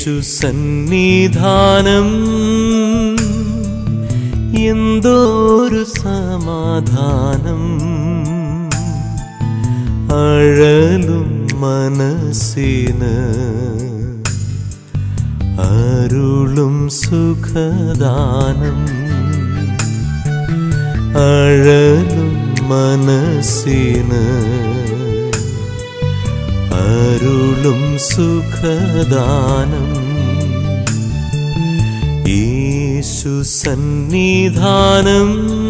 യേശു സന്നിധാനം എന്തോരു സമാധാനം അഴലും മനസ്സിന് അരുളും സുഖദാനം അഴലും മനസ്സിന് അരുളും സുഖദാനം യേശു സന്നിധാനം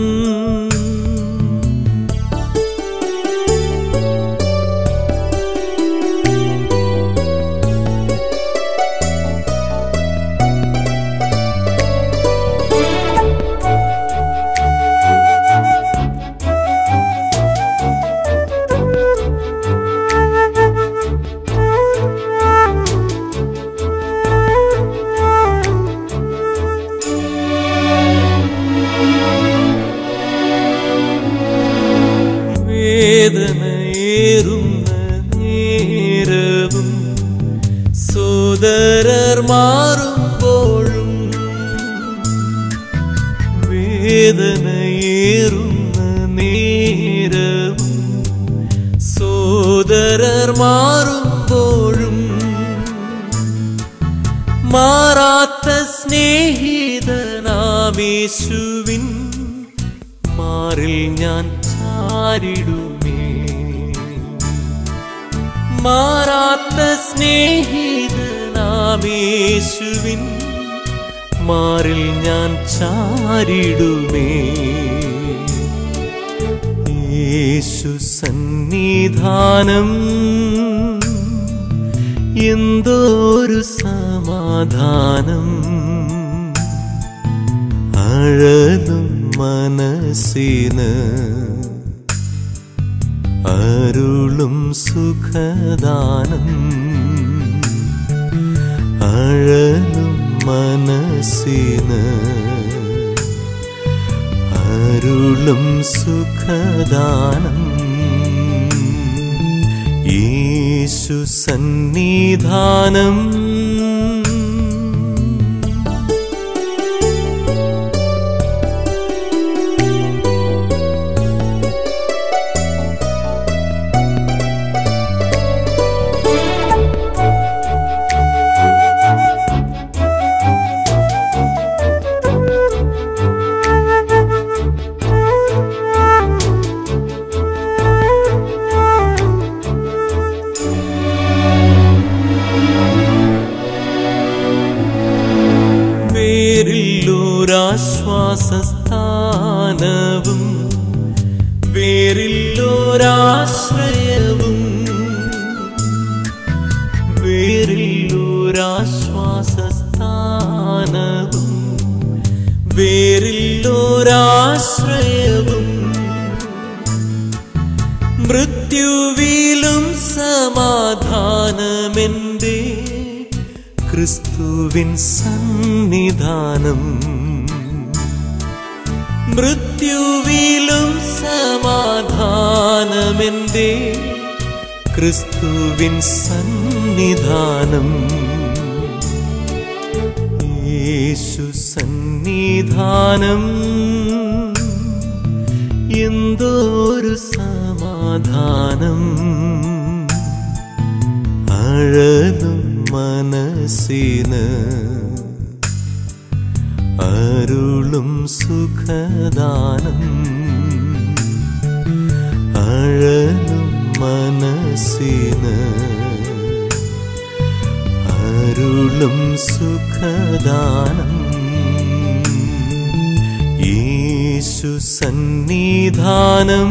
വേദനയേറുന്ന നേരവും സോദരർ മാറുമ്പോഴും വേദനയേറുന്ന നേരവും സോദരർ മാറുമ്പോഴും മാറാത്ത സ്നേഹിതനാമേശുവിൻ മാറിൽ ഞാൻ ചാരിടുമേ മാറാത്ത സ്നേഹിതനാമേശുവിൻ മാറിൽ ഞാൻ ചാരിടുമേ യേശു സന്നിധാനം എന്തോരു സമാധാനം അഴലും മനസ്സിന് അരുളും സുഖദാനം അഴലും മനസ്സിന് അരുളും സുഖദാനം യേശു സന്നിധാനം വേറില്ലൊരാശ്വാസസ്ഥാനവും വേറില്ലൊരാശ്രയവും വേറില്ലൊരാശ്വാസസ്ഥാനവും വേറില്ലൊരാശ്രയവും മൃത്യുവിലും സമാധാനമെന്റെ ക്രിസ്തുവിൻ സന്നിധാനം മൃത്യുവിലും സമാധാനമെന്റെ ക്രിസ്തുവിൻ സന്നിധാനം യേശു സന്നിധാനം എന്തോരു സമാധാനം അഴലും മനസ്സിന് അരുളും സുഖദാനം അഴലും മനസ്സിന് അരുളും സുഖദാനം യേശു സന്നിധാനം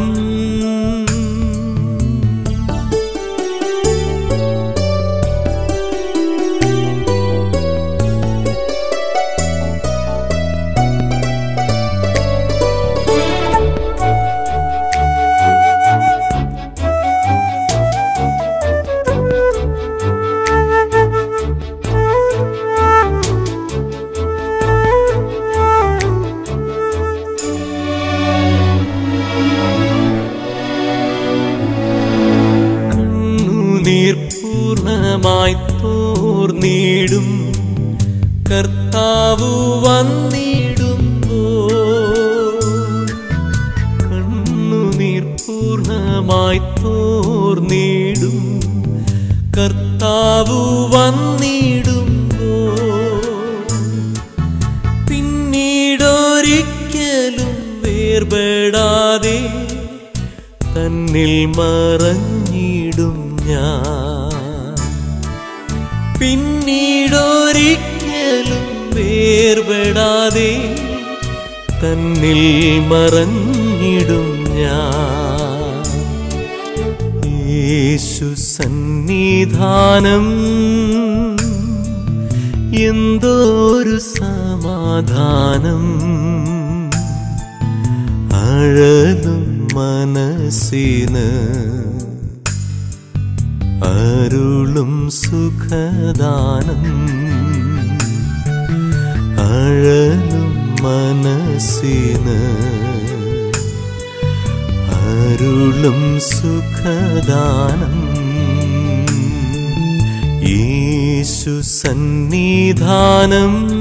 കർത്താവു വന്നിടുമ്പോ കണ്ണുനീർ പൂർണ്ണമായി തോർന്നിടും കർത്താവു വന്നിടുമ്പോ പിന്നീടൊരിക്കലും വേർപെടാതെ തന്നിൽ മറഞ്ഞിടും ഞാൻ പിന്നീടൊരിക്കലും വേർപെടാതെ തന്നിൽ മറഞ്ഞിടും ഞാൻ യേശു സന്നിധാനം എന്തോരു സമാധാനം അഴലും മനസ്സിന് അരുളും സുഖദാനം അഴലും മനസ്സിന് അരുളും സുഖദാനം യേശു സന്നിധാനം